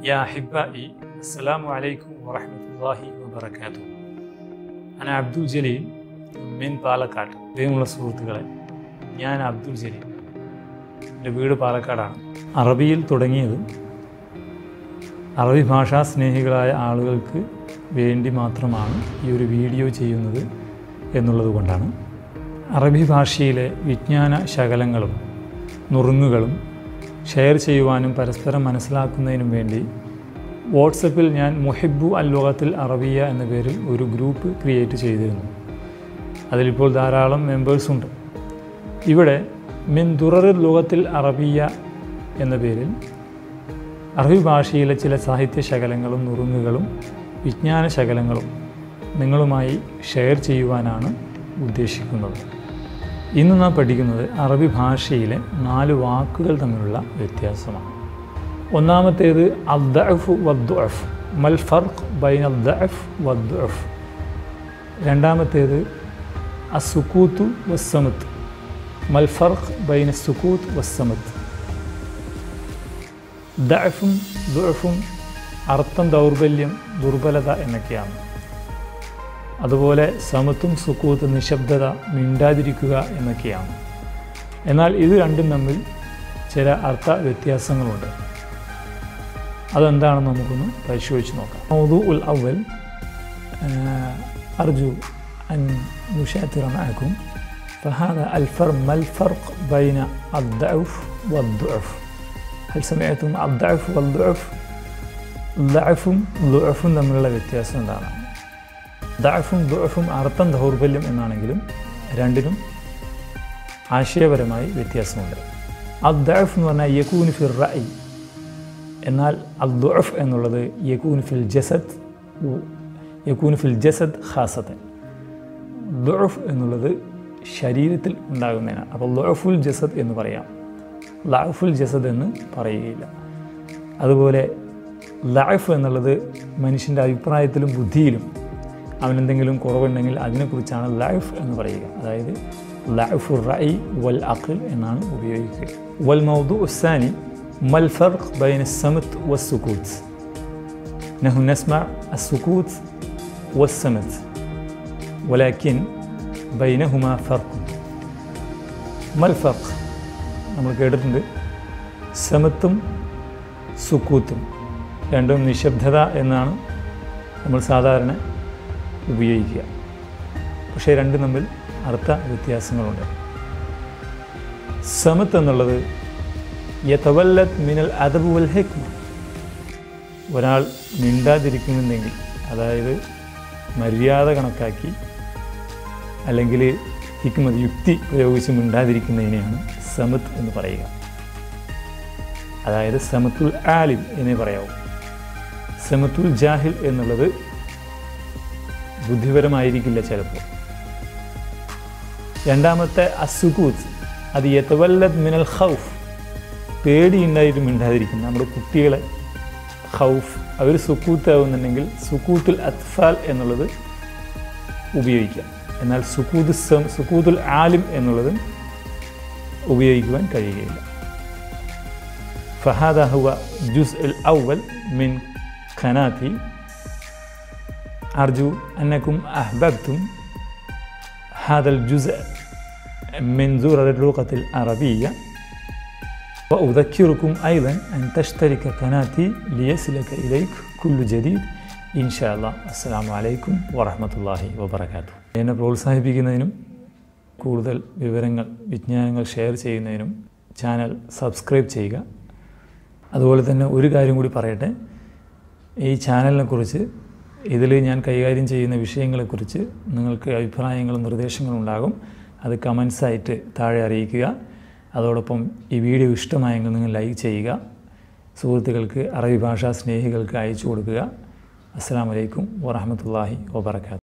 يا أحبائي السلام عليكم ورحمة الله وبركاته أنا عبد الجليل من പാലക്കാട് പ്രിയമുള്ള സുഹൃത്തുക്കളെ ഞാൻ അബ്ദുൽ ജലീൽ എൻ്റെ വീട് പാലക്കാടാണ് അറബിയിൽ തുടങ്ങിയത് അറബി ഭാഷാ സ്നേഹികളായ ആളുകൾക്ക് വേണ്ടി മാത്രമാണ് ഈ ഒരു വീഡിയോ ചെയ്യുന്നത് എന്നുള്ളത് കൊണ്ടാണ് അറബി ഭാഷയിലെ വിജ്ഞാന ശകലങ്ങളും നുറുങ്ങുകളും ഷെയർ ചെയ്യുവാനും പരസ്പരം മനസ്സിലാക്കുന്നതിനും വേണ്ടി വാട്സപ്പിൽ ഞാൻ മുഹിബു അൽ ലുഗത്തിൽ അറബിയ എന്ന പേരിൽ ഒരു ഗ്രൂപ്പ് ക്രിയേറ്റ് ചെയ്തിരുന്നു അതിലിപ്പോൾ ധാരാളം മെമ്പേഴ്സുണ്ട് ഇവിടെ മിൻ ദുറർ ലുഗത്തിൽ അറബിയ എന്ന പേരിൽ അറബി ഭാഷയിലെ ചില സാഹിത്യ ശകലങ്ങളും നുറുങ്ങുകളും വിജ്ഞാന ശകലങ്ങളും നിങ്ങളുമായി ഷെയർ ചെയ്യുവാനാണ് ഉദ്ദേശിക്കുന്നത് ഇന്ന് നാം പഠിക്കുന്നത് അറബി ഭാഷയിലെ നാല് വാക്കുകൾ തമ്മിലുള്ള വ്യത്യാസമാണ് ഒന്നാമത്തേത് അദ്ദഅഫ് വദ്ദുഅഫ് മൽ ഫർഖ് ബൈൻ അദ്ദഅഫ് വദ്ദുഅഫ് രണ്ടാമത്തേത് അസുക്കൂത്തു വസ്സമത്ത് മൽ ഫർഖ് ബൈൻ സുക്കൂത്ത് വസ്സമത്ത് ദഅഫും ദുഅഫും അർത്ഥം ദൗർബല്യം ദുർബലത എന്നൊക്കെയാണ് അതുപോലെ സമത്വം സുക്കൂത്ത് നിശബ്ദത മിണ്ടാതിരിക്കുക എന്നൊക്കെയാണ് എന്നാൽ ഇത് രണ്ടും തമ്മിൽ ചില അർത്ഥ വ്യത്യാസങ്ങളുണ്ട് അതെന്താണെന്ന് നമുക്കൊന്ന് പരിശോധിച്ച് നോക്കാം മൗദു ഉൽ അവൽ അർജു അൻ نشاطر معكم فهذا الفرق ما الفرق بين الضعف والضعف هل سمعتم الضعف والضعف ضعഫും ضعഫും തമ്മിലുള്ള വ്യത്യാസം എന്താണ് ദഅഫും ദുഅഫും അർത്ഥം ദൗർബല്യം എന്നാണെങ്കിലും രണ്ടിനും ആശയപരമായി വ്യത്യാസമുണ്ട് അദ്ദഅഫ് എന്ന് പറഞ്ഞാൽ യക്കൂൻ ഫിർ റഅി എന്നാൽ അദ്ദുഅഫ് എന്നുള്ളത് യക്കൂൻ ഫിൽ ജസദ് യക്കൂൻ ഫിൽ ജസദ് ഖാസത്തൻ ദുഅഫ് എന്നുള്ളത് ശരീരത്തിൽ ഉണ്ടാകുന്നതിനാണ് അപ്പോൾ ദുഅഫുൽ ജസദ് എന്ന് പറയാം ലഅഫുൽ ജസദ് എന്ന് പറയുകയില്ല അതുപോലെ ലഅഫ് എന്നുള്ളത് മനുഷ്യൻ്റെ അഭിപ്രായത്തിലും ബുദ്ധിയിലും അവനെന്തെങ്കിലും കുറവുണ്ടെങ്കിൽ അതിനെക്കുറിച്ചാണ് ലൈഫ് എന്ന് പറയുക അതായത് ലൈഫു റൈ വൽ അഖിൽ എന്നാണ് ഉപയോഗിക്കുക വൽ മൗദു ഉസാനി മൽ ഫർഖ് ബൈൻ സമത്ത് വസ്സുക്കൂത്ത് نحن نسمع السكوت والسمت ولكن بينهما فرق ما الفرق നമ്മൾ കേട്ടിട്ടുണ്ട് സമത്തും സുക്കൂത്തും രണ്ടും നിശബ്ദത എന്നാണ് നമ്മൾ സാധാരണ ഉപയോഗിക്കുക പക്ഷേ രണ്ടും തമ്മിൽ അർത്ഥ വ്യത്യാസങ്ങളുണ്ട് സമത്ത് എന്നുള്ളത് യതവല്ലത് മിനൽ അദബ് വൽ ഹെക്മ ഒരാൾ മിണ്ടാതിരിക്കുന്നുണ്ടെങ്കിൽ അതായത് മര്യാദ കണക്കാക്കി അല്ലെങ്കിൽ ഹിക്മത് യുക്തി പ്രയോഗിച്ച് മിണ്ടാതിരിക്കുന്നതിനെയാണ് സമത്ത് എന്ന് പറയുക അതായത് സമത്തുൽ ആലിം എന്നേ പറയാവൂ സമത്തുൽ ജാഹിൽ എന്നുള്ളത് ബുദ്ധിപരമായിരിക്കില്ല ചിലപ്പോൾ രണ്ടാമത്തെ അസുകൂത്ത് അത് യത്തവല്ലത് മിനൽ ഹൗഫ് പേടിയുണ്ടായിട്ട് മിണ്ടാതിരിക്കും നമ്മുടെ കുട്ടികളെ ഹൗഫ് അവർ സുക്കൂത്താവുന്നുണ്ടെങ്കിൽ സുക്കൂത്തുൽ അത്ഫാൽ എന്നുള്ളത് ഉപയോഗിക്കാം എന്നാൽ സുക്കൂത്ത് സുക്കൂത്തുൽ ആലിം എന്നുള്ളത് ഉപയോഗിക്കുവാൻ കഴിയുകയില്ല ഫഹാദ ഹുവ ജുസ് ഉൽ ഔവൽ മിൻ ഖനാത്തി أرجو أنكم أحببتم هذا الجزء من زرر اللغة العربية وأذكركم أيضا أن تشترك قناتي ليصلك إليك كل جديد إن شاء الله السلام عليكم ورحمة الله وبركاته എന്നെ പ്രോത്സാഹിപ്പിക്കുന്നതിനും കൂടുതൽ വിവരങ്ങൾ വിജ്ഞാനങ്ങൾ ഷെയർ ചെയ്യുന്നതിനും ചാനൽ സബ്സ്ക്രൈബ് ചെയ്യുക അതുപോലെ തന്നെ ഒരു കാര്യം കൂടി പറയട്ടെ ഈ ചാനലിനെ കുറിച്ച് ഇതിൽ ഞാൻ കൈകാര്യം ചെയ്യുന്ന വിഷയങ്ങളെക്കുറിച്ച് നിങ്ങൾക്ക് അഭിപ്രായങ്ങളും നിർദ്ദേശങ്ങളും ഉണ്ടാകും അത് കമൻസായിട്ട് താഴെ അറിയിക്കുക അതോടൊപ്പം ഈ വീഡിയോ ഇഷ്ടമായെങ്കിൽ നിങ്ങൾ ലൈക്ക് ചെയ്യുക സുഹൃത്തുക്കൾക്ക് അറബി ഭാഷാ സ്നേഹികൾക്ക് അയച്ചു കൊടുക്കുക അസ്സാം വലൈക്കും വറഹമത്തല്ലാഹി വാബർക്കാത്തു